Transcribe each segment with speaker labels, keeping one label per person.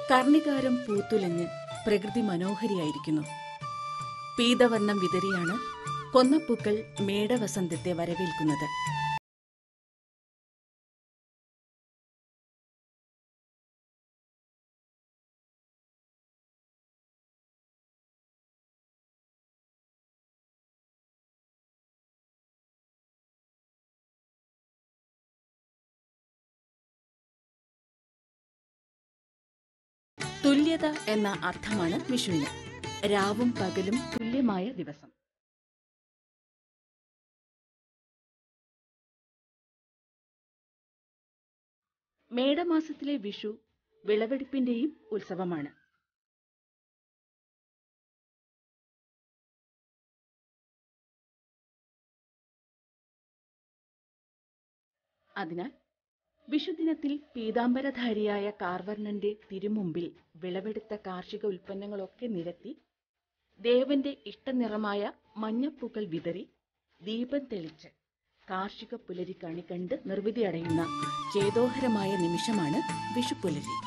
Speaker 1: കർണികാരം പൂത്തുലഞ്ഞ് പ്രകൃതി മനോഹരിയായിരിക്കുന്നു പീതവർണം വിതറിയാണ് കൊന്നപ്പൂക്കൾ മേടവസന്തത്തെ വരവേൽക്കുന്നത് തുല്യത എന്ന അർത്ഥമാണ് വിഷുവിന് രാവും പകലും തുല്യമായ ദിവസം മേടമാസത്തിലെ വിഷു വിളവെടുപ്പിന്റെയും ഉത്സവമാണ് അതിനാൽ വിഷുദിനത്തിൽ പീതാംബരധാരിയായ കാർവർണന്റെ തിരുമുമ്പിൽ വിളവെടുത്ത കാർഷിക ഉൽപ്പന്നങ്ങളൊക്കെ നിരത്തി ദേവന്റെ ഇഷ്ടനിറമായ മഞ്ഞപ്പൂക്കൾ വിതറി ദീപം തെളിച്ച് കാർഷിക പുലരി കണി കണ്ട് നിർവൃതിയടയുന്ന ചേതോഹരമായ നിമിഷമാണ് വിഷുപ്പുലരി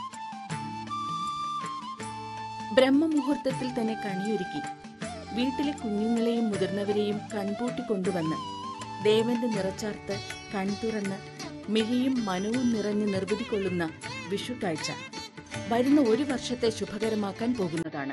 Speaker 1: ബ്രഹ്മമുഹൂർത്തത്തിൽ തന്നെ കണിയൊരുക്കി വീട്ടിലെ കുഞ്ഞുങ്ങളെയും മുതിർന്നവരെയും കൺപൂട്ടി കൊണ്ടുവന്ന് ദേവന്റെ നിറച്ചാർത്ത് കൺതുറന്ന് മിഴിയും മനവും നിറഞ്ഞ് നിർവൃതി കൊള്ളുന്ന വിഷു കാഴ്ച വരുന്ന ഒരു വർഷത്തെ ശുഭകരമാക്കാൻ പോകുന്നതാണ്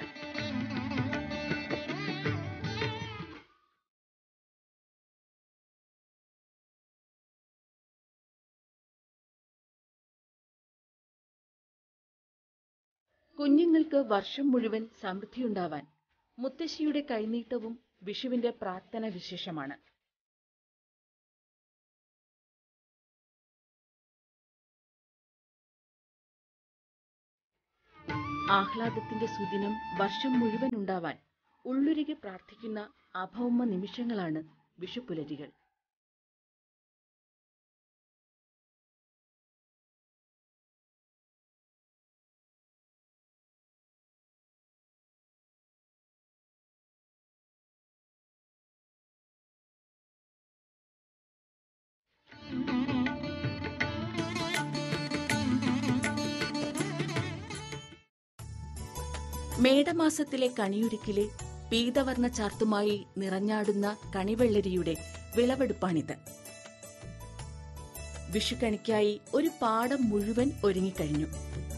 Speaker 1: കുഞ്ഞുങ്ങൾക്ക് വർഷം മുഴുവൻ സമൃദ്ധിയുണ്ടാവാൻ മുത്തശ്ശിയുടെ കൈനീട്ടവും വിഷുവിന്റെ പ്രാർത്ഥന വിശേഷമാണ് ആഹ്ലാദത്തിന്റെ സുദിനം വർഷം മുഴുവൻ ഉണ്ടാവാൻ ഉള്ളുരുകി പ്രാർത്ഥിക്കുന്ന അഭൗമ നിമിഷങ്ങളാണ് വിഷുപ്പുലരികൾ മേടമാസത്തിലെ കണിയൊരുക്കിലെ പീതവർണ്ണ ചാർത്തുമായി നിറഞ്ഞാടുന്ന കണിവെള്ളരിയുടെ വിളവെടുപ്പാണിത് വിഷുക്കണിക്കായി ഒരു പാടം മുഴുവൻ ഒരുങ്ങിക്കഴിഞ്ഞു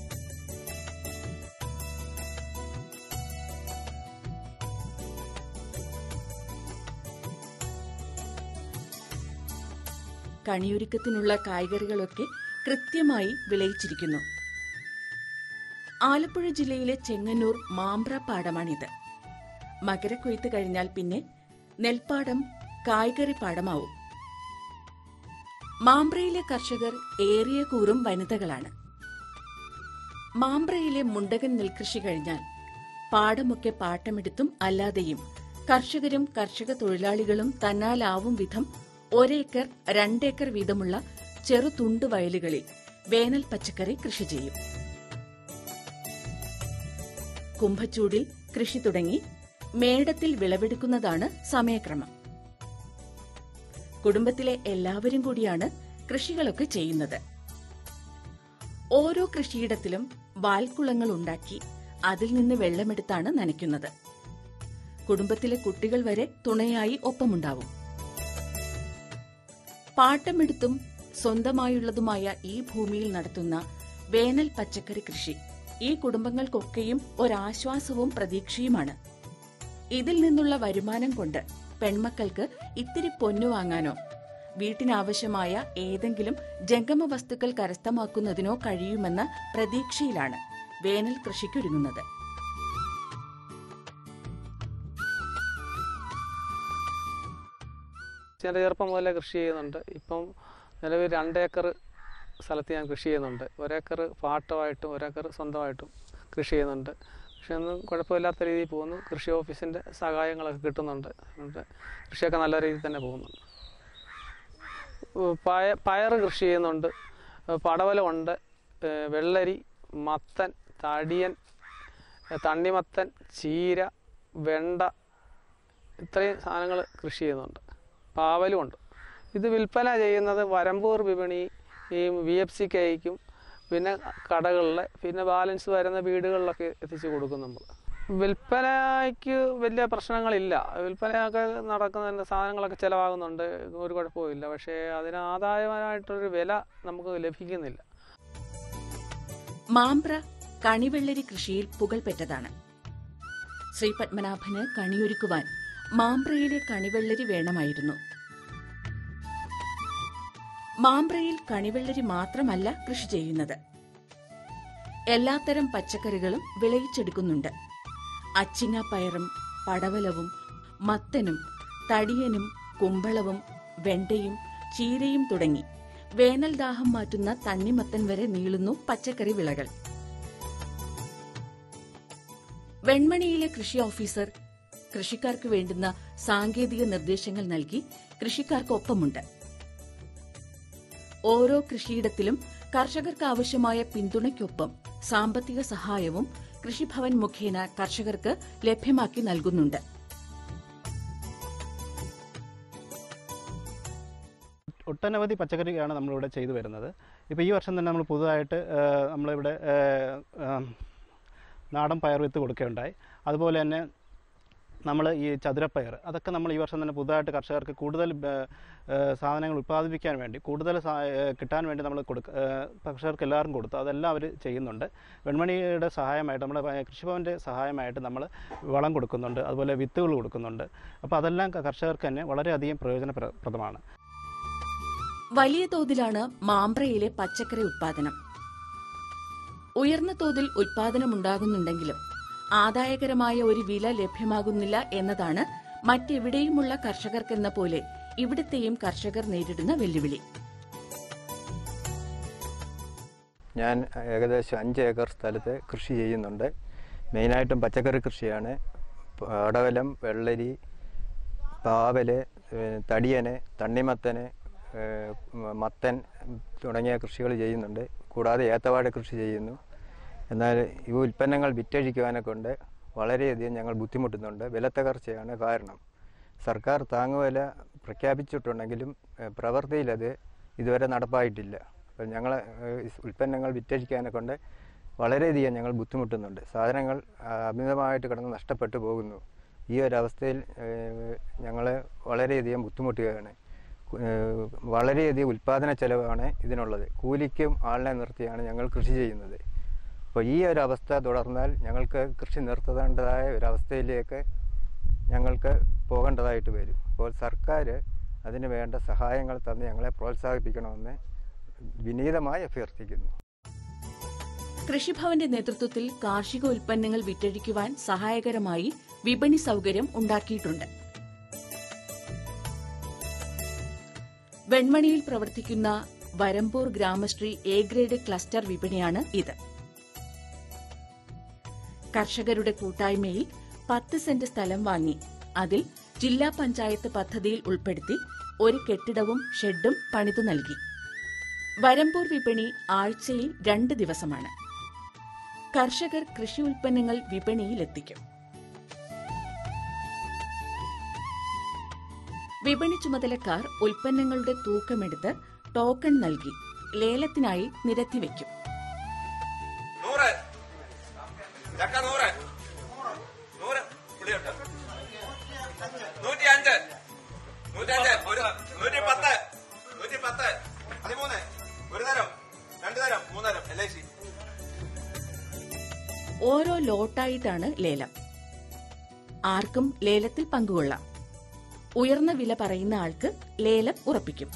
Speaker 1: കണിയൊരുക്കത്തിനുള്ള കായ്കറികളൊക്കെ കൃത്യമായി വിളയിച്ചിരിക്കുന്നു ആലപ്പുഴ ജില്ലയിലെ ചെങ്ങന്നൂർ മാമ്പ്ര പാടമാണിത് മകരക്കൊയ്ത്ത് കഴിഞ്ഞാൽ പിന്നെ നെൽപ്പാടം കായ്കറി പാടമാവും മാമ്പ്രയിലെ കർഷകർ ഏറിയ കൂറും വനിതകളാണ് മാമ്പ്രയിലെ മുണ്ടകൻ നെൽകൃഷി കഴിഞ്ഞാൽ പാടമൊക്കെ പാട്ടമെടുത്തും അല്ലാതെയും കർഷകരും കർഷക തൊഴിലാളികളും തന്നാലാവും വിധം ഒരേക്കർ രണ്ടേക്കർ വീതമുള്ള ചെറു തുണ്ട് വയലുകളിൽ വേനൽ പച്ചക്കറി കൃഷി ചെയ്യും കുംഭച്ചൂടിൽ കൃഷി തുടങ്ങി മേടത്തിൽ വിളവെടുക്കുന്നതാണ് സമയക്രമം കുടുംബത്തിലെ എല്ലാവരും കൂടിയാണ് കൃഷികളൊക്കെ ചെയ്യുന്നത് ഓരോ കൃഷിയിടത്തിലും വാൽക്കുളങ്ങൾ ഉണ്ടാക്കി അതിൽ നിന്ന് വെള്ളമെടുത്താണ് നനയ്ക്കുന്നത് കുടുംബത്തിലെ കുട്ടികൾ വരെ തുണയായി ഒപ്പമുണ്ടാവും പാട്ടമെടുത്തും സ്വന്തമായുള്ളതുമായ ഈ ഭൂമിയിൽ നടത്തുന്ന വേനൽ പച്ചക്കറി കൃഷി ഈ കുടുംബങ്ങൾക്കൊക്കെയും ഒരാശ്വാസവും പ്രതീക്ഷയുമാണ് ഇതിൽ നിന്നുള്ള വരുമാനം കൊണ്ട് പെൺമക്കൾക്ക് ഇത്തിരി പൊന്നു വാങ്ങാനോ വീട്ടിനാവശ്യമായ ഏതെങ്കിലും ജംഗമ വസ്തുക്കൾ കരസ്ഥമാക്കുന്നതിനോ കഴിയുമെന്ന പ്രതീക്ഷയിലാണ് വേനൽ കൃഷിക്കൊരുങ്ങുന്നത്
Speaker 2: ഞാൻ ചെറുപ്പം മുതലേ കൃഷി ചെയ്യുന്നുണ്ട് ഇപ്പം നിലവിൽ രണ്ടേക്കർ സ്ഥലത്ത് ഞാൻ കൃഷി ചെയ്യുന്നുണ്ട് ഒരേക്കർ പാട്ടമായിട്ടും ഒരേക്കർ സ്വന്തമായിട്ടും കൃഷി ചെയ്യുന്നുണ്ട് കൃഷിയൊന്നും കുഴപ്പമില്ലാത്ത രീതിയിൽ പോകുന്നു കൃഷി ഓഫീസിൻ്റെ സഹായങ്ങളൊക്കെ കിട്ടുന്നുണ്ട് അതുകൊണ്ട് കൃഷിയൊക്കെ നല്ല രീതിയിൽ തന്നെ പോകുന്നുണ്ട് ഉം, പയ പയർ കൃഷി ചെയ്യുന്നുണ്ട് ഏഹ് പടവലമുണ്ട് ഏഹ് വെള്ളരി മത്തൻ തടിയൻ ഏഹ് തണ്ണിമത്തൻ ചീര വെണ്ട ഇത്രയും സാധനങ്ങൾ കൃഷി ചെയ്യുന്നുണ്ട് പാവലും ഉണ്ട് ഇത് വിൽപ്പന ചെയ്യുന്നത് വരമ്പൂർ വിപണി ഈ വി എഫ് സിക്ക് അയക്കും പിന്നെ കടകളിൽ പിന്നെ ബാലൻസ് വരുന്ന വീടുകളിലൊക്കെ എത്തിച്ച് കൊടുക്കും നമ്മൾ വിൽപ്പനയ്ക്ക് വലിയ പ്രശ്നങ്ങളില്ല വിൽപ്പനയൊക്കെ നടക്കുന്ന സാധനങ്ങളൊക്കെ ചിലവാകുന്നുണ്ട് ഒരു കുഴപ്പമില്ല പക്ഷേ അതിന് ആദായപരമായിട്ടൊരു വില നമുക്ക് ലഭിക്കുന്നില്ല
Speaker 1: മാമ്പ്ര കണിവെള്ളരി കൃഷിയിൽ പുകൾപെറ്റതാണ് ശ്രീ പത്മനാഭന് കണിയൊരുക്കുവാൻ മാമ്പ്രയിലെ കണിവെള്ളരി വേണമായിരുന്നു മാമ്പ്രയിൽ കണിവെള്ളരി മാത്രമല്ല കൃഷി ചെയ്യുന്നത് എല്ലാത്തരം പച്ചക്കറികളും വിളയിച്ചെടുക്കുന്നുണ്ട് അച്ചിങ്ങാപ്പയറും പടവലവും മത്തനും തടിയനും കുമ്പളവും വെണ്ടയും ചീരയും തുടങ്ങി വേനൽ ദാഹം മാറ്റുന്ന തണ്ണിമത്തൻ വരെ നീളുന്നു പച്ചക്കറി വിളകൾ വെൺമണിയിലെ കൃഷി ഓഫീസർ കൃഷിക്കാർക്ക് വേണ്ടുന്ന സാങ്കേതിക നിർദ്ദേശങ്ങൾ നൽകി കൃഷിക്കാർക്കൊപ്പമുണ്ട് ഓരോ കൃഷിയിടത്തിലും കർഷകർക്ക് ആവശ്യമായ പിന്തുണയ്ക്കൊപ്പം സാമ്പത്തിക സഹായവും കൃഷിഭവൻ മുഖേന കർഷകർക്ക് ലഭ്യമാക്കി നൽകുന്നുണ്ട്
Speaker 3: ഒട്ടനവധി പച്ചക്കറിയാണ് നമ്മളിവിടെ ചെയ്തു വരുന്നത് ഇപ്പോൾ ഈ വർഷം തന്നെ നമ്മൾ പുതുതായിട്ട് ആ, നമ്മളിവിടെ ആ, ആ, നാടൻ പയർ വിത്ത് കൊടുക്കുകയുണ്ടായി അതുപോലെ തന്നെ നമ്മൾ ഈ ചതുരപ്പയർ അതൊക്കെ നമ്മൾ ഈ വർഷം തന്നെ പുതുതായിട്ട് കർഷകർക്ക് കൂടുതൽ ബ- ആ, സാധനങ്ങൾ ഉൽപ്പാദിപ്പിക്കാൻ വേണ്ടി കൂടുതൽ സാ- ആ, കിട്ടാൻ വേണ്ടി നമ്മൾ കൊടുക്ക ആ, കർഷകർക്ക് എല്ലാവർക്കും കൊടുത്തു അതെല്ലാം അവർ ചെയ്യുന്നുണ്ട് വെൺമണിയുടെ സഹായമായിട്ട് നമ്മുടെ പ- കൃഷിഭവൻ്റെ സഹായമായിട്ട് നമ്മൾ വളം കൊടുക്കുന്നുണ്ട് അതുപോലെ വിത്തുകൾ കൊടുക്കുന്നുണ്ട് അപ്പോൾ അതെല്ലാം ക- കർഷകർക്ക് തന്നെ വളരെയധികം പ്രയോജനപ്രദമാണ്
Speaker 1: വലിയ തോതിലാണ് മാമ്പ്രയിലെ പച്ചക്കറി ഉത്പാദനം ഉയർന്ന തോതിൽ ഉത്പാദനമുണ്ടാകുന്നുണ്ടെങ്കിലും ആദായകരമായ ഒരു വില ലഭ്യമാകുന്നില്ല എന്നതാണ് മറ്റെവിടെയുമുള്ള കർഷകർക്കെന്ന പോലെ ഇവിടുത്തെയും കർഷകർ നേരിടുന്ന വെല്ലുവിളി
Speaker 4: ഞാൻ ഏകദേശം അഞ്ച് ഏക്കർ സ്ഥലത്ത് കൃഷി ചെയ്യുന്നുണ്ട് മെയിനായിട്ടും പച്ചക്കറി കൃഷിയാണ് പടവലം വെള്ളരി പാവല് ഏഹ് തടിയന് തണ്ണിമത്തന് ഏഹ് മത്തൻ തുടങ്ങിയ കൃഷികൾ ചെയ്യുന്നുണ്ട് കൂടാതെ ഏത്തവാഴ കൃഷി ചെയ്യുന്നു എന്നാൽ ഈ ഉൽപ്പന്നങ്ങൾ വിറ്റഴിക്കുവാനെ കൊണ്ട് വളരെയധികം ഞങ്ങൾ ബുദ്ധിമുട്ടുന്നുണ്ട് വിലത്തകർച്ചയാണ് കാരണം സർക്കാർ താങ്ങുവില പ്രഖ്യാപിച്ചിട്ടുണ്ടെങ്കിലും ഏഹ് പ്രവൃത്തിയിലത് ഇതുവരെ നടപ്പായിട്ടില്ല അപ്പോൾ ഞങ്ങൾ ഉൽപ്പന്നങ്ങൾ വിറ്റഴിക്കാനെ കൊണ്ട് വളരെയധികം ഞങ്ങൾ ബുദ്ധിമുട്ടുന്നുണ്ട് സാധനങ്ങൾ ആ, അമിതമായിട്ട് കിടന്ന് നഷ്ടപ്പെട്ടു പോകുന്നു ഈ ഒരു അവസ്ഥയിൽ ഞങ്ങൾ വളരെയധികം ബുദ്ധിമുട്ടുകയാണ് കു- ഏഹ് വളരെയധികം ഉൽപ്പാദന ചെലവാണ് ഇതിനുള്ളത് കൂലിക്കും ആളിനെ നിർത്തിയാണ് ഞങ്ങൾ കൃഷി ചെയ്യുന്നത് അപ്പോൾ ഈ ഒരു അവസ്ഥ തുടർന്നാൽ ഞങ്ങൾക്ക് കൃഷി നിർത്തേണ്ടതായ ഒരവസ്ഥയിലേക്ക് ഞങ്ങൾക്ക് പോകേണ്ടതായിട്ട് വരും അപ്പോൾ സർക്കാർ അതിന് വേണ്ട സഹായങ്ങൾ തന്ന് ഞങ്ങളെ പ്രോത്സാഹിപ്പിക്കണമെന്ന് വിനീതമായി അഭ്യർത്ഥിക്കുന്നു
Speaker 1: കൃഷിഭവന്റെ നേതൃത്വത്തിൽ കാർഷിക ഉൽപ്പന്നങ്ങൾ വിറ്റഴിക്കുവാൻ സഹായകരമായി വിപണി സൗകര്യം ഉണ്ടാക്കിയിട്ടുണ്ട് വെൺമണിയിൽ പ്രവർത്തിക്കുന്ന Varambur Gramasree A grade cluster വിപണിയാണ് ഇത് കർഷകരുടെ കൂട്ടായ്മയിൽ പത്ത് സെന്റ് സ്ഥലം വാങ്ങി അതിൽ ജില്ലാ പഞ്ചായത്ത് പദ്ധതിയിൽ ഉൾപ്പെടുത്തി ഒരു കെട്ടിടവും ഷെഡും പണിതു നൽകി വരമ്പൂർ വിപണി ആഴ്ചയിൽ രണ്ട് ദിവസമാണ് കർഷകർ കൃഷി ഉൽപ്പന്നങ്ങൾ വിപണിയിലെത്തിക്കും വിപണി ചുമതലക്കാർ ഉൽപ്പന്നങ്ങളുടെ തൂക്കമെടുത്ത് ടോക്കൺ നൽകി ലേലത്തിനായി നിരത്തിവെക്കും
Speaker 5: നൂറ് ചക്ക നൂറ് നൂറ് പുളിയുണ്ട് നൂറ്റി അഞ്ച് നൂറ്റി അഞ്ച് ഒരു നൂറ്റി പത്ത് നൂറ്റി പത്ത് പതിമൂന്ന് ഒരു തരം രണ്ടു തരം മൂന്ന് തരം എൽ ഐ സി
Speaker 1: ഓരോ ലോട്ടായിട്ടാണ് ലേലം ആർക്കും ലേലത്തിൽ പങ്കുകൊള്ളാം ഉയർന്ന വില പറയുന്ന ആൾക്ക് ലേലം ഉറപ്പിക്കും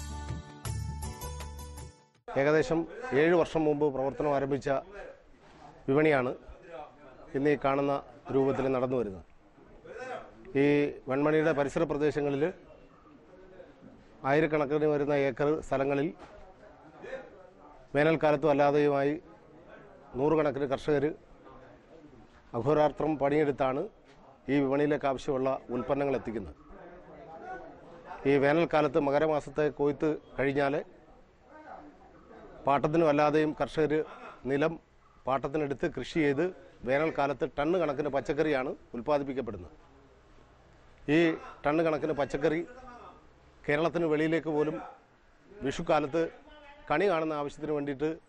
Speaker 6: ഏകദേശം ഏഴ് വർഷം മുമ്പ് പ്രവർത്തനം ആരംഭിച്ച വിപണിയാണ് ഇന്ന് ഈ കാണുന്ന രൂപത്തിൽ നടന്നു വരുന്നത് ഈ വെൺമണിയുടെ പരിസര പ്രദേശങ്ങളിൽ ആയിരക്കണക്കിന് വരുന്ന ഏക്കർ സ്ഥലങ്ങളിൽ വേനൽക്കാലത്തും അല്ലാതെയുമായി നൂറുകണക്കിന് കർഷകർ അഘോരാത്രം പണിയെടുത്താണ് ഈ വിപണിയിലേക്ക് ആവശ്യമുള്ള ഉൽപ്പന്നങ്ങൾ എത്തിക്കുന്നത് ഈ വേനൽക്കാലത്ത് മകരമാസത്തെ കൊയ്ത്ത് കഴിഞ്ഞാൽ പാട്ടത്തിനും അല്ലാതെയും കർഷകർ നിലം പാട്ടത്തിനെടുത്ത് കൃഷി ചെയ്ത് വേനൽക്കാലത്ത് ടണ്ണ് കണക്കിന് പച്ചക്കറിയാണ് ഉൽപ്പാദിപ്പിക്കപ്പെടുന്നത് ഈ ടണ്ണ് കണക്കിന് പച്ചക്കറി കേരളത്തിന് വെളിയിലേക്ക് പോലും വിഷുക്കാലത്ത് കണി കാണുന്ന ആവശ്യത്തിന് വേണ്ടിയിട്ട്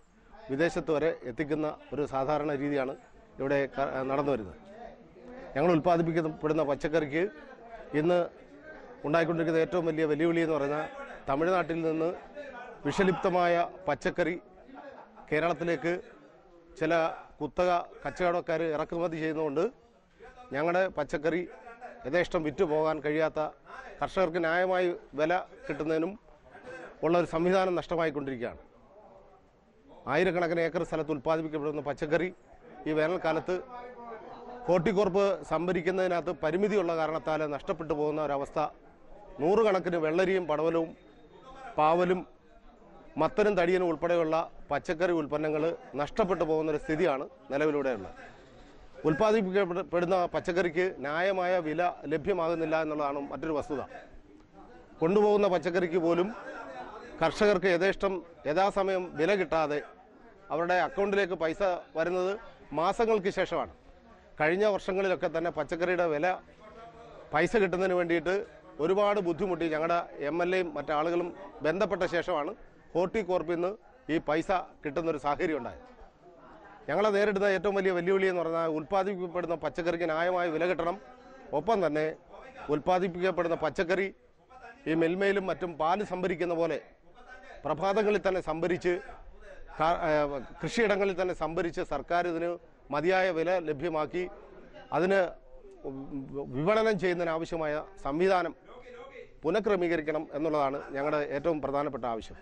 Speaker 6: വിദേശത്ത് വരെ എത്തിക്കുന്ന ഒരു സാധാരണ രീതിയാണ് ഇവിടെ ക- നടന്നു വരുന്നത് ഞങ്ങൾ ഉൽപ്പാദിപ്പിക്കപ്പെടുന്ന പച്ചക്കറിക്ക് ഇന്ന് ഉണ്ടായിക്കൊണ്ടിരിക്കുന്ന ഏറ്റവും വലിയ വെല്ലുവിളി എന്ന് പറയുന്നത് തമിഴ്നാട്ടിൽ നിന്ന് വിഷലിപ്തമായ പച്ചക്കറി കേരളത്തിലേക്ക് ചില കുത്തക കച്ചവടക്കാർ ഇറക്കുമതി ചെയ്യുന്നതുകൊണ്ട് ഞങ്ങളുടെ പച്ചക്കറി യഥേഷ്ടം വിറ്റു പോകാൻ കഴിയാത്ത കർഷകർക്ക് ന്യായമായി വില കിട്ടുന്നതിനും ഉള്ള ഒരു സംവിധാനം നഷ്ടമായിക്കൊണ്ടിരിക്കുകയാണ് ആയിരക്കണക്കിന് ഏക്കർ സ്ഥലത്ത് ഉൽപ്പാദിപ്പിക്കപ്പെടുന്ന പച്ചക്കറി ഈ വേനൽക്കാലത്ത് ഹോർട്ടികോർപ്പ് സംഭരിക്കുന്നതിനകത്ത് പരിമിതിയുള്ള കാരണത്താൽ നഷ്ടപ്പെട്ടു പോകുന്ന ഒരവസ്ഥ നൂറുകണക്കിന് വെള്ളരിയും പടവലവും പാവലും മത്തനും തടിയനും ഉൾപ്പെടെയുള്ള പച്ചക്കറി ഉൽപ്പന്നങ്ങൾ നഷ്ടപ്പെട്ടു പോകുന്ന ഒരു സ്ഥിതിയാണ് നിലവിലൂടെയുള്ളത് ഉൽപ്പാദിപ്പിക്കപ്പെടുന്ന പച്ചക്കറിക്ക് ന്യായമായ വില ലഭ്യമാകുന്നില്ല എന്നുള്ളതാണ് മറ്റൊരു വസ്തുത കൊണ്ടുപോകുന്ന പച്ചക്കറിക്ക് പോലും കർഷകർക്ക് യഥേഷ്ടം യഥാസമയം വില കിട്ടാതെ അവരുടെ അക്കൗണ്ടിലേക്ക് പൈസ വരുന്നത് മാസങ്ങൾക്ക് ശേഷമാണ് കഴിഞ്ഞ വർഷങ്ങളിലൊക്കെ തന്നെ പച്ചക്കറിയുടെ വില പൈസ കിട്ടുന്നതിന് വേണ്ടിയിട്ട് ഒരുപാട് ബുദ്ധിമുട്ടി ഞങ്ങളുടെ എം എൽ എയും മറ്റാളുകളും ബന്ധപ്പെട്ട ശേഷമാണ് ഹോർട്ടികോർപ്പിൽ നിന്ന് ഈ പൈസ കിട്ടുന്നൊരു സാഹചര്യം ഉണ്ടായത് ഞങ്ങളെ നേരിടുന്ന ഏറ്റവും വലിയ വെല്ലുവിളി എന്ന് പറഞ്ഞാൽ ഉൽപ്പാദിപ്പിക്കപ്പെടുന്ന പച്ചക്കറിക്ക് ന്യായമായ വില കിട്ടണം ഒപ്പം തന്നെ ഉൽപ്പാദിപ്പിക്കപ്പെടുന്ന പച്ചക്കറി ഈ മെൽമയിലും മറ്റും പാല് സംഭരിക്കുന്ന പോലെ പ്രഭാതങ്ങളിൽ തന്നെ സംഭരിച്ച് കാ- ഏ, കൃഷിയിടങ്ങളിൽ തന്നെ സംഭരിച്ച് സർക്കാർ ഇതിന് മതിയായ വില ലഭ്യമാക്കി അതിന് വിപണനം ചെയ്യുന്നതിന് ആവശ്യമായ സംവിധാനം പുനഃക്രമീകരിക്കണം എന്നുള്ളതാണ് ഞങ്ങളുടെ ഏറ്റവും പ്രധാനപ്പെട്ട ആവശ്യം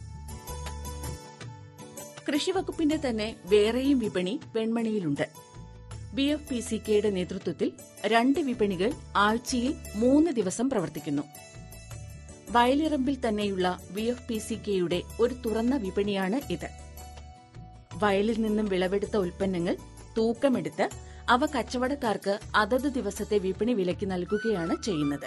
Speaker 1: കൃഷിവകുപ്പിന്റെ തന്നെ വേറെയും വിപണി വെൺമണിയിലുണ്ട് ബി എഫ് പി സി കെയുടെ നേതൃത്വത്തിൽ രണ്ട് വിപണികൾ ആഴ്ചയിൽ മൂന്ന് ദിവസം പ്രവർത്തിക്കുന്നു വയലിറമ്പിൽ തന്നെയുള്ള ബി എഫ് പി സി കെയുടെ ഒരു തുറന്ന വിപണിയാണ് ഇത് വയലിൽ നിന്നും വിളവെടുത്ത ഉൽപ്പന്നങ്ങൾ തൂക്കമെടുത്ത് അവ കച്ചവടക്കാർക്ക് അതത് ദിവസത്തെ വിപണി വിലയ്ക്ക് നൽകുകയാണ് ചെയ്യുന്നത്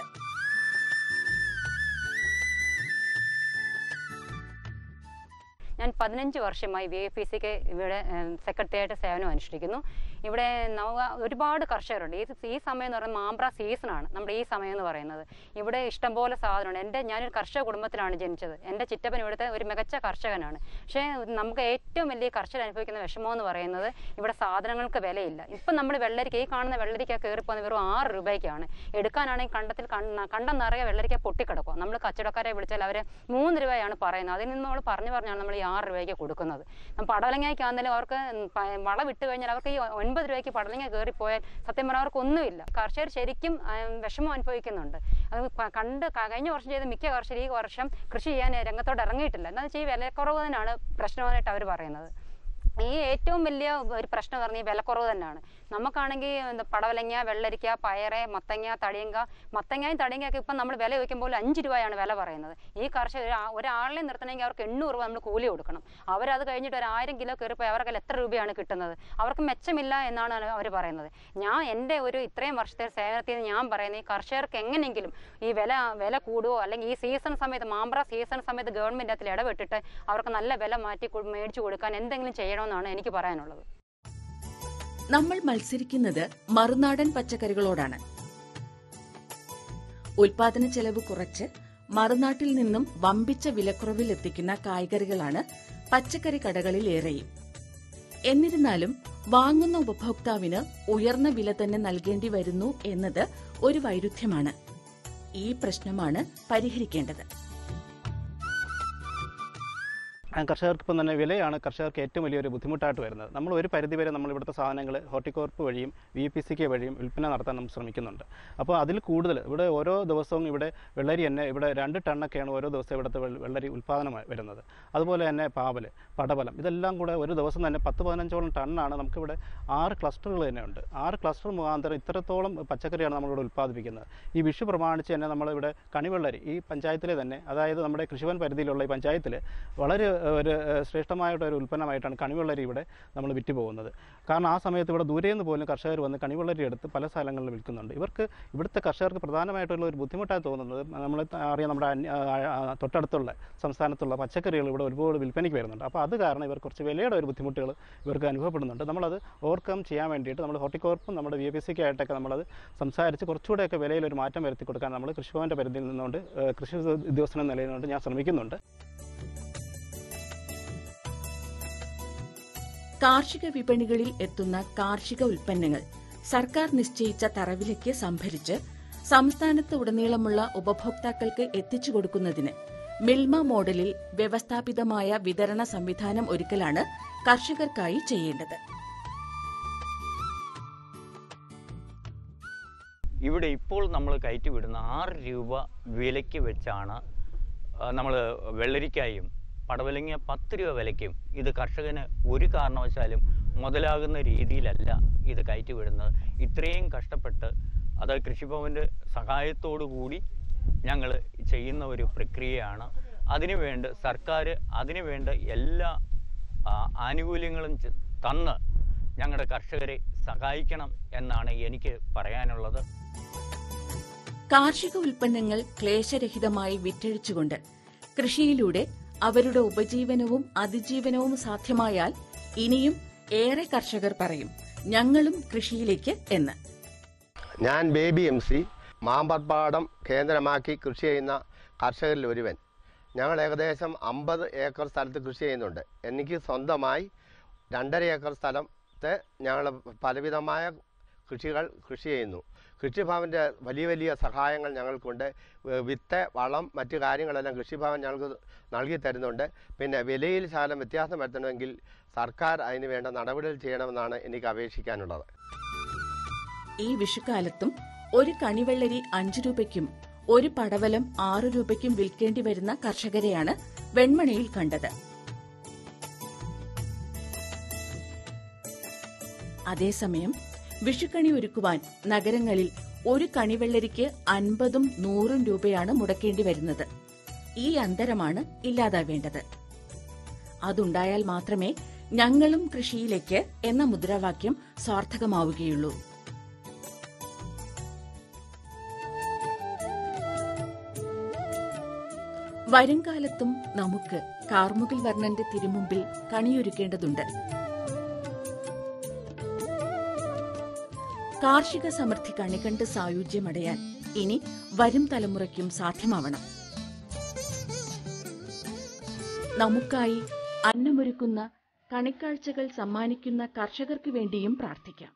Speaker 7: ഞാൻ പതിനഞ്ച് വർഷമായി വി എഫ് പി സിക്ക് ഇവിടെ സെക്രട്ടറിയായിട്ട് സേവനം അനുഷ്ഠിക്കുന്നു ഇവിടെ നവ ഒരുപാട് കർഷകരുണ്ട് ഈ ഈ സമയം എന്ന് പറയുന്നത് മാമ്പ്ര സീസണാണ് നമ്മുടെ ഈ സമയം എന്ന് പറയുന്നത് ഇവിടെ ഇഷ്ടംപോലെ സാധനമുണ്ട് എൻ്റെ ഞാനൊരു കർഷക കുടുംബത്തിലാണ് ജനിച്ചത് എൻ്റെ ചിറ്റപ്പൻ ഇവിടുത്തെ ഒരു മികച്ച കർഷകനാണ് പക്ഷേ നമുക്ക് ഏറ്റവും വലിയ കർഷകർ അനുഭവിക്കുന്ന വിഷമം എന്ന് പറയുന്നത് ഇവിടെ സാധനങ്ങൾക്ക് വിലയില്ല ഇപ്പം നമ്മൾ വെള്ളരിക്ക ഈ കാണുന്ന വെള്ളരിക്ക കയറിപ്പോകുന്ന വെറും ആറ് രൂപയ്ക്കാണ് എടുക്കാനാണെങ്കിൽ കണ്ടത്തിൽ കണ്ണ- കണ്ടം നിറയെ വെള്ളരിക്ക പൊട്ടിക്കിടക്കുക നമ്മൾ കച്ചവടക്കാരെ വിളിച്ചാൽ അവർ മൂന്ന് രൂപയാണ് പറയുന്നത് അതിൽ നിന്ന് നമ്മൾ പറഞ്ഞു പറഞ്ഞാണ് നമ്മൾ ഈ ആറ് രൂപയ്ക്ക് കൊടുക്കുന്നത് നമ്മൾ പടവലങ്ങയ്ക്കാണെങ്കിലും അവർക്ക് പ- വള വിട്ട് കഴിഞ്ഞാൽ അവർക്ക് ഈ ഒൻപത് രൂപയ്ക്ക് പടലങ്ങ കയറിപ്പോയാൽ സത്യം പറഞ്ഞാൽ അവർക്ക് ഒന്നുമില്ല കർഷകർ ശരിക്കും ആ, വിഷമം അനുഭവിക്കുന്നുണ്ട് അത് പ- കണ്ട് ക- കഴിഞ്ഞ വർഷം ചെയ്ത മിക്ക കർഷകർ ഈ വർഷം കൃഷി ചെയ്യാൻ രംഗത്തോട് ഇറങ്ങിയിട്ടില്ല എന്താണെന്ന് വെച്ചാൽ ഈ വിലക്കുറവ് തന്നെയാണ് പ്രശ്നമായിട്ട് അവർ പറയുന്നത് ഈ ഏറ്റവും വലിയ ഒരു പ്രശ്നം എന്ന് പറഞ്ഞാൽ ഈ വിലക്കുറവ് തന്നെയാണ് നമുക്കാണെങ്കിൽ എന്താ പടവലങ്ങ വെള്ളരിക്ക പയറ് മത്തങ്ങ തടിയങ്ക മത്തങ്ങയും തടിയങ്കയൊക്കെ ഇപ്പം നമ്മൾ വില ചോദിക്കുമ്പോൾ അഞ്ച് രൂപയാണ് വില പറയുന്നത് ഈ കർഷകർ ഒരാ- ഒരാളിനെ നിർത്തണമെങ്കിൽ അവർക്ക് എണ്ണൂറ് രൂപ നമ്മൾ കൂലി കൊടുക്കണം അവരത് കഴിഞ്ഞിട്ട് ഒരു ആയിരം കിലോ കയറിപ്പോയി അവർക്ക് എത്ര രൂപയാണ് കിട്ടുന്നത് അവർക്ക് മെച്ചമില്ല എന്നാണ് അവർ പറയുന്നത് ഞാൻ എൻ്റെ ഒരു ഇത്രയും വർഷത്തെ സേവനത്തിൽ നിന്ന് ഞാൻ പറയുന്നത് ഈ കർഷകർക്ക് എങ്ങനെയെങ്കിലും ഈ വില വില കൂടുവോ അല്ലെങ്കിൽ ഈ സീസൺ സമയത്ത് മാമ്പ്ര സീസൺ സമയത്ത് ഗവൺമെൻറ് അതിൽ ഇടപെട്ടിട്ട് അവർക്ക് നല്ല വില മാറ്റി കൊ- മേടിച്ചു കൊടുക്കാൻ എന്തെങ്കിലും ചെയ്യണമെന്നാണ് എനിക്ക് പറയാനുള്ളത്
Speaker 1: നമ്മൾ മത്സരിക്കുന്നത് മറുനാടൻ പച്ചക്കറികളോടാണ് ഉൽപാദന ചെലവ് കുറച്ച് മറുനാട്ടിൽ നിന്നും വമ്പിച്ച വിലക്കുറവിൽ എത്തിക്കുന്ന കായ്കറികളാണ് പച്ചക്കറി കടകളിൽ ഏറെയും എന്നിരുന്നാലും വാങ്ങുന്ന ഉപഭോക്താവിന് ഉയർന്ന വില തന്നെ നൽകേണ്ടി വരുന്നു എന്നത് ഒരു വൈരുദ്ധ്യമാണ് ഈ പ്രശ്നമാണ് പരിഹരിക്കേണ്ടത്
Speaker 3: ആ, കർഷകർക്ക് ഇപ്പം തന്നെ വിലയാണ് കർഷകർക്ക് ഏറ്റവും വലിയൊരു ബുദ്ധിമുട്ടായിട്ട് വരുന്നത് നമ്മൾ ഒരു പരിധിവരെ നമ്മൾ ഇവിടുത്തെ സാധനങ്ങൾ ഹോർട്ടികോർപ്പ് വഴിയും വി പി സി കെ വഴിയും വിൽപ്പന നടത്താൻ നമ്മൾ ശ്രമിക്കുന്നുണ്ട് അപ്പോൾ അതിൽ കൂടുതൽ ഇവിടെ ഓരോ ദിവസവും ഇവിടെ വെള്ളരി തന്നെ ഇവിടെ രണ്ട് ടണ്ണൊക്കെയാണ് ഓരോ ദിവസം ഇവിടുത്തെ വെള്ള- വെള്ളരി ഉൽപ്പാദനമായി വരുന്നത് അതുപോലെ തന്നെ പാവൽ പടവലം ഇതെല്ലാം കൂടെ ഒരു ദിവസം തന്നെ പത്ത് പതിനഞ്ചോളം ടണ്ണാണ് നമുക്കിവിടെ ആറ് ക്ലസ്റ്ററുകൾ തന്നെ ഉണ്ട് ആറ് ക്ലസ്റ്റർ മുഖാന്തരം ഇത്രത്തോളം പച്ചക്കറിയാണ് നമ്മളിവിടെ ഉൽപ്പാദിപ്പിക്കുന്നത് ഈ വിഷു പ്രമാണിച്ച് തന്നെ നമ്മളിവിടെ കണിവെള്ളരി ഈ പഞ്ചായത്തിലെ തന്നെ അതായത് നമ്മുടെ കൃഷിഭവൻ പരിധിയിലുള്ള ഈ പഞ്ചായത്തിൽ വളരെ ഏഹ്, ഒരു ഏഹ്, ശ്രേഷ്ഠമായിട്ട് ഒരു ഉൽപ്പന്നമായിട്ടാണ് കണിവെള്ളരി ഇവിടെ നമ്മൾ വിറ്റ് പോകുന്നത് കാരണം ആ സമയത്ത് ഇവിടെ ദൂരെ നിന്ന് പോലും കർഷകർ വന്ന് കണിവെള്ളരി എടുത്ത് പല സ്ഥലങ്ങളിലും വിൽക്കുന്നുണ്ട് ഇവർക്ക് ഇവിടുത്തെ കർഷകർക്ക് പ്രധാനമായിട്ടുള്ള ഒരു ബുദ്ധിമുട്ടായി തോന്നുന്നത് നമ്മൾ അറിയാം നമ്മുടെ അന്യ- ആ, ആ, തൊട്ടടുത്തുള്ള സംസ്ഥാനത്തുള്ള പച്ചക്കറികൾ ഇവിടെ ഒരുപാട് വിൽപ്പനയ്ക്ക് വരുന്നുണ്ട് അപ്പോൾ അത് കാരണം ഇവർ കുറച്ച് വിലയുടെ ഒരു ബുദ്ധിമുട്ടുകൾ ഇവർക്ക് അനുഭവപ്പെടുന്നുണ്ട് നമ്മളത് ഓവർകം ചെയ്യാൻ വേണ്ടിയിട്ട് നമ്മൾ ഹോർട്ടിക്കോർപ്പും നമ്മുടെ വി എഫ് എസ് സിക്ക് ആയിട്ടൊക്കെ നമ്മളത് സംസാരിച്ച് കുറച്ചുകൂടെയൊക്കെ വിലയിൽ ഒരു മാറ്റം വരുത്തി കൊടുക്കാൻ നമ്മൾ കൃഷിഭവൻ്റെ പരിധിയിൽ നിന്നുകൊണ്ട് ഏഹ്, കൃഷി ഉദ്യോഗസ്ഥന നിലയിൽ നിന്നുകൊണ്ട് ഞാൻ ശ്രമിക്കുന്നുണ്ട്
Speaker 1: കാർഷിക വിപണികളിൽ എത്തുന്ന കാർഷിക ഉൽപ്പന്നങ്ങൾ സർക്കാർ നിശ്ചയിച്ച തറവിലേക്ക് സംഭരിച്ച് സംസ്ഥാനത്ത് ഉടനീളമുള്ള ഉപഭോക്താക്കൾക്ക് എത്തിച്ചു കൊടുക്കുന്നതിന് മിൽമ മോഡലിൽ വ്യവസ്ഥാപിതമായ വിതരണ സംവിധാനം ഒരുക്കലാണ് കർഷകർക്കായി ചെയ്യേണ്ടത്
Speaker 8: ഇവിടെ ഇപ്പോൾ നമ്മൾ കയറ്റി വിടുന്ന ആറ് രൂപ വിലയ്ക്ക് വെച്ചാണ് നമ്മൾ വെള്ളരിക്കായും പടവലങ്ങിയ പത്ത് രൂപ വിലയ്ക്കും ഇത് കർഷകന് ഒരു കാരണവശാലും മുതലാകുന്ന രീതിയിലല്ല ഇത് കയറ്റി വിടുന്നത് ഇത്രയും കഷ്ടപ്പെട്ട് അത് കൃഷിഭവൻ്റെ സഹായത്തോടു കൂടി ഞങ്ങൾ ചെയ്യുന്ന ഒരു പ്രക്രിയയാണ് അതിനുവേണ്ട സർക്കാർ അതിനുവേണ്ട എല്ലാ ആ, ആനുകൂല്യങ്ങളും ചെ- തന്ന് ഞങ്ങളുടെ കർഷകരെ സഹായിക്കണം എന്നാണ് എനിക്ക് പറയാനുള്ളത്
Speaker 1: കാർഷിക ഉൽപ്പന്നങ്ങൾ ക്ലേശരഹിതമായി വിറ്റഴിച്ചുകൊണ്ട് കൃഷിയിലൂടെ അവരുടെ ഉപജീവനവും അതിജീവനവും സാധ്യമായാൽ ഇനിയും ഏറെ കർഷകർ പറയും ഞങ്ങളും കൃഷിയിലേക്ക് എന്ന്
Speaker 9: ഞാൻ ബേബി എം സി മാമ്പർപ്പാടം കേന്ദ്രമാക്കി കൃഷി ചെയ്യുന്ന കർഷകരിൽ ഒരുവൻ ഞങ്ങൾ ഏകദേശം അമ്പത് ഏക്കർ സ്ഥലത്ത് കൃഷി ചെയ്യുന്നുണ്ട് എനിക്ക് സ്വന്തമായി രണ്ടര ഏക്കർ സ്ഥലത്തെ ഞങ്ങൾ പലവിധമായ കൃഷികൾ കൃഷി ചെയ്യുന്നു കൃഷിഭവൻ്റെ വലിയ വലിയ സഹായങ്ങൾ ഞങ്ങൾക്കുണ്ട് വ- വിത്ത് വളം മറ്റു കാര്യങ്ങളെല്ലാം കൃഷിഭവൻ ഞങ്ങൾക്ക് നൽകി തരുന്നുണ്ട് പിന്നെ വിലയിൽ ശകലം വ്യത്യാസം വരുത്തണമെങ്കിൽ സർക്കാർ അതിന് വേണ്ട നടപടികൾ ചെയ്യണമെന്നാണ് എനിക്ക് അപേക്ഷിക്കാനുള്ളത്
Speaker 1: ഈ വിഷുക്കാലത്തും ഒരു കണിവെള്ളരി അഞ്ചു രൂപയ്ക്കും ഒരു പടവലം ആറു രൂപയ്ക്കും വിൽക്കേണ്ടി വരുന്ന കർഷകരെയാണ് വെൺമണിയിൽ കണ്ടത് അതേസമയം വിഷുക്കണി ഒരുക്കുവാൻ നഗരങ്ങളിൽ ഒരു കണിവെള്ളരിക്ക് അൻപതും നൂറും രൂപയാണ് മുടക്കേണ്ടി വരുന്നത് ഈ അന്തരമാണ് ഇല്ലാതാവേണ്ടത് അതുണ്ടായാൽ മാത്രമേ ഞങ്ങളും കൃഷിയിലേക്ക് എന്ന മുദ്രാവാക്യം സാർത്ഥകമാവുകയുള്ളൂ വരുംകാലത്തും നമുക്ക് കാർമുകിൽ വർണ്ണന്റെ തിരുമുമ്പിൽ കണിയൊരുക്കേണ്ടതുണ്ട് കാർഷിക സമൃദ്ധി കണികണ്ട് സായുജ്യമടയാൻ ഇനി വരും തലമുറയ്ക്കും സാധ്യമാവണം നമുക്കായി അന്നമൊരുക്കുന്ന കണിക്കാഴ്ചകൾ സമ്മാനിക്കുന്ന കർഷകർക്ക് വേണ്ടിയും പ്രാർത്ഥിക്കാം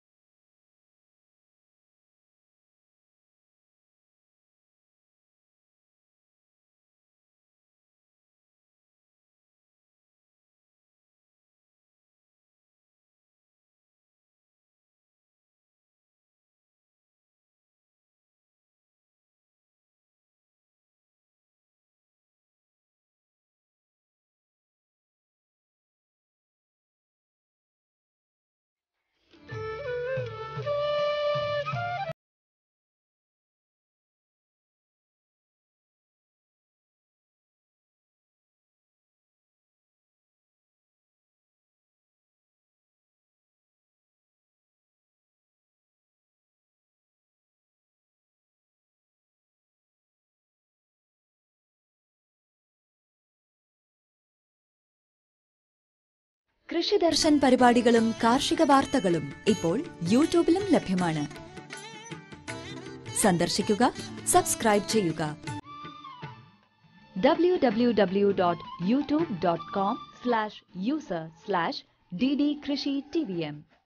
Speaker 10: കൃഷി ദർശൻ പരിപാടികളും കാർഷിക വാർത്തകളും ഇപ്പോൾ യൂട്യൂബിലും ലഭ്യമാണ് സന്ദർശിക്കുക സബ്സ്ക്രൈബ് ചെയ്യുക W W W dot YouTube dot com slash user slash D D Krishi T V M